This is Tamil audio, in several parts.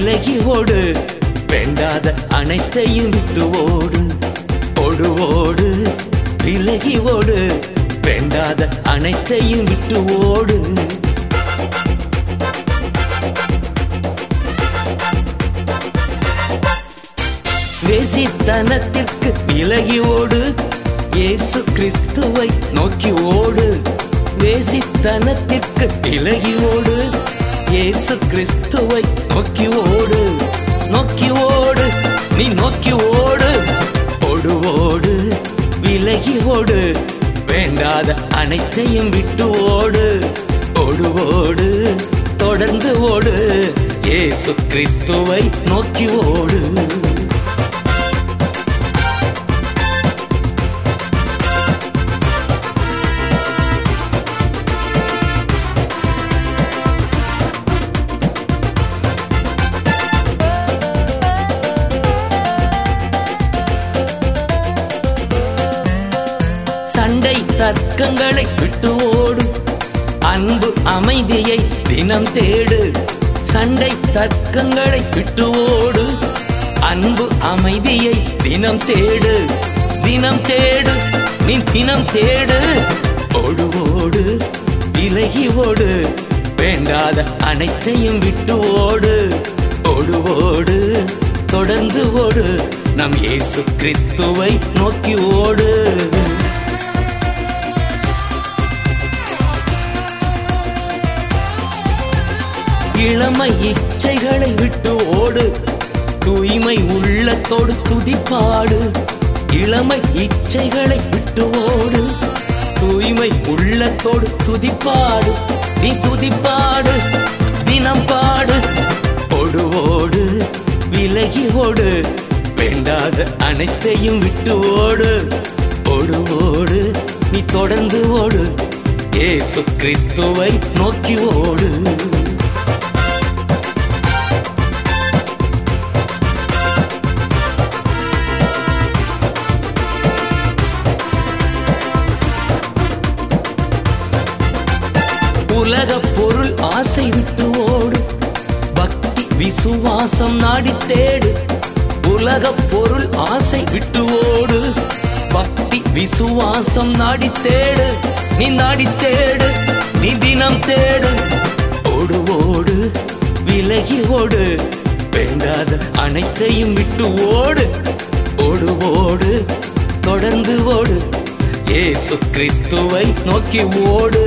விலகி ஓடு வேண்டாத அனைத்தையும் விட்டு ஓடு ஓடு ஓடு விலகி ஓடு வேண்டாத அனைத்தையும் விட்டு ஓடு வேசித்தனத்திற்கு விலகி ஓடு இயேசு கிறிஸ்துவை நோக்கி ஓடு வேசித்தனத்திற்கு விலகி ஓடு இயேசு கிறிஸ்துவை நோக்கி ஓடு நோக்கி ஓடு நீ நோக்கி ஓடு ஓடு ஓடு விலகி ஓடு வேண்டாத அனைத்தையும் விட்டு ஓடு ஓடு ஓடு தொடர்ந்து ஓடு இயேசு கிறிஸ்துவை நோக்கி ஓடு சண்டை தர்க்கங்களை விட்டு ஓடு அன்பு அமைதியை தினம் தேடு சண்டை தர்க்கங்களை விட்டு ஓடு அன்பு அமைதியை தினம் தேடு தினம் தேடு நீ தினம் தேடு ஓடு ஓடு விலகி ஓடு வேண்டாத அனைத்தையும் விட்டு ஓடு ஓடு ஓடு தொடர்ந்து ஓடு நம் இயேசு கிறிஸ்துவை நோக்கி ஓடு இளமை இச்சைகளை விட்டு ஓடு தூய்மை உள்ளத்தோடு துதிப்பாடு இளமை இச்சைகளை விட்டு ஓடு தூய்மை உள்ளத்தோடு துதிப்பாடு நீ துதிப்பாடு தினம் பாடு ஓடு ஓடு விலகி ஓடு வேண்டாத அனைத்தையும் விட்டு ஓடு ஓடு ஓடு நீ தொடர்ந்து ஓடு இயேசு கிறிஸ்துவை நோக்கி ஓடு உலக பொருள் ஆசை விட்டு ஓடு பக்தி விசுவாசம் நாடி தேடு உலக பொருள் ஆசை விட்டு ஓடு பக்தி விசுவாசம் நாடி தேடு நீ நாடி தேடு நீ தினம் தேடு ஓடு ஓடு விலகி ஓடு வேண்டாத அனைத்தையும் விட்டு ஓடு ஓடு ஓடு தொடர்ந்து ஓடு இயேசு கிறிஸ்துவை நோக்கி ஓடு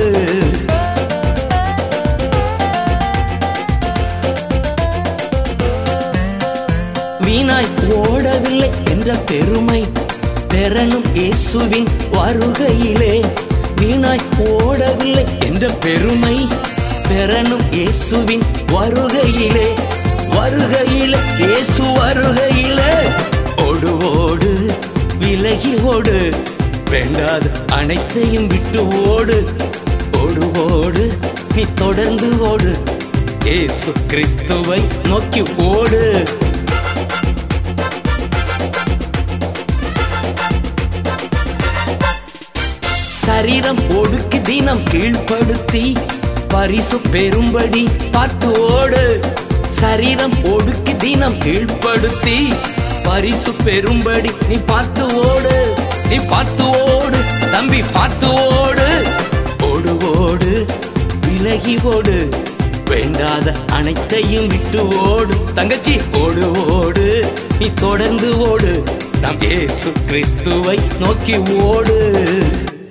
வீணாய் ஓடவில்லை என்ற பெருமை பெறனும் இயேசுவின் வருகையிலே வீணாய் ஓடவில்லை என்ற பெருமை பெறனும் இயேசுவின் வருகையிலே வருகையிலே இயேசு வருகையிலே ஓடு ஓடு விலகி ஓடு வேண்டாத அனைத்தையும் விட்டு ஓடு ஓடு ஓடு நீ தொடர்ந்து ஓடு இயேசு கிறிஸ்துவை நோக்கி ஓடு சரீரம் ஒடுக்கி தினம் கீழ்ப்படுத்தி பரிசு பெறும்படி பார்த்து ஓடு சரீரம் ஒடுக்கி தினம் கீழ்ப்படுத்தி பரிசு பெறும்படி நீ பார்த்து ஓடு நீ பார்த்து ஓடு தம்பி பார்த்து ஓடு ஓடு ஓடு விலகி ஓடு வேண்டாத அனைத்தையும் விட்டு ஓடு தங்கச்சி ஓடு ஓடு நீ தொடர்ந்து ஓடு நம் இயேசு கிறிஸ்துவை நோக்கி ஓடு